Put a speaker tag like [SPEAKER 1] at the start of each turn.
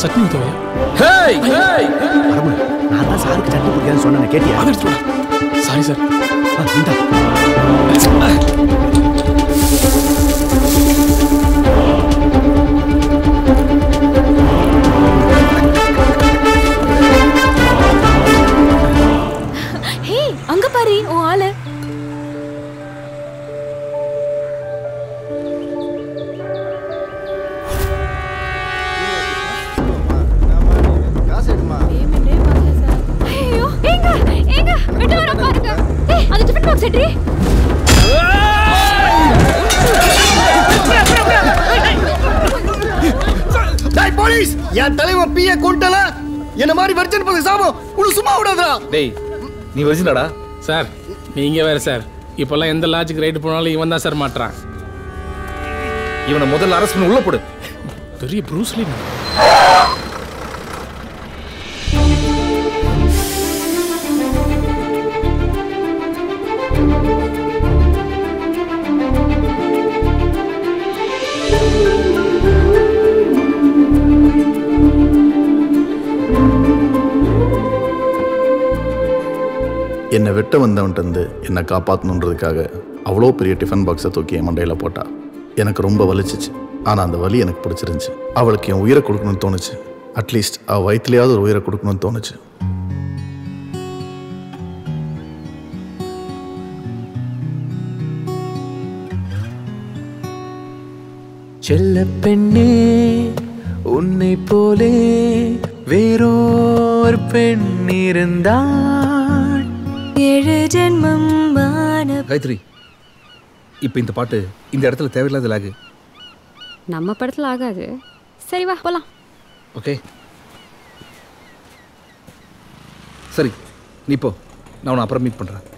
[SPEAKER 1] Chutney ஊற்றுவையா
[SPEAKER 2] hey hey
[SPEAKER 3] பரம நான் தான் சாருக்கு சட்னி பிடிக்காதுன்னு சொன்னேன் கேட்டியா
[SPEAKER 1] அதை எடுத்து சாரி சார்
[SPEAKER 3] ஆ, இந்தா.
[SPEAKER 4] ஹே அங்க பாரு உன் ஆளு ஐயோ ஏங்க ஏங்க விட்டு வர பாருங்க ஏய் அது டிஃபன் பாக்ஸ் எட்ரி
[SPEAKER 3] டேய் போலீஸ் என் தலைவன் பிஏ கொண்டல என்ன மாதிரி வெர்ஜன் பத்தி சாபம் உனக்கு சும்மா விடாதடா
[SPEAKER 2] டேய் நீ வச்சினடா
[SPEAKER 1] சார் நீங்க வேற சார் இப்போல்லாம் எந்த லாஜிக் ரைடு போனாலும் இவன் தான் சார் மாட்டுறான்
[SPEAKER 2] இவனை முதல்ல அரசு பண்ணி உள்ள போடு
[SPEAKER 1] பெரிய ப்ரூஸ்லி
[SPEAKER 5] என்னை வெட்ட வந்தவன்ட்டு இருந்து என்னை காப்பாற்றணுன்றதுக்காக அவ்வளோ பெரிய டிஃபன் பாக்ஸை தூக்கி என் மண்டையில் போட்டா எனக்கு ரொம்ப வலிச்சிச்சு ஆனால் அந்த வலி எனக்கு பிடிச்சிருந்துச்சு அவளுக்கு என் உயிரை கொடுக்கணும்னு தோணுச்சு அட்லீஸ்ட் அவள் வயிற்றுலையாவது ஒரு உயிரை கொடுக்கணும்னு தோணுச்சு
[SPEAKER 6] செல்ல பெண்ணே உன்னை போலே வேறோர் பெண் இருந்தாள்
[SPEAKER 4] ஏழு ஜென்மம் மான
[SPEAKER 2] காயத்ரி இப்போ இந்த பாட்டு இந்த இடத்துல தேவையில்லாத லாகு
[SPEAKER 4] நம்ம படத்துல ஆகாது சரி வா போலாம்
[SPEAKER 2] ஓகே சரி நீ போ நான் உன்னை அப்புறம் மீட் பண்ணுறேன்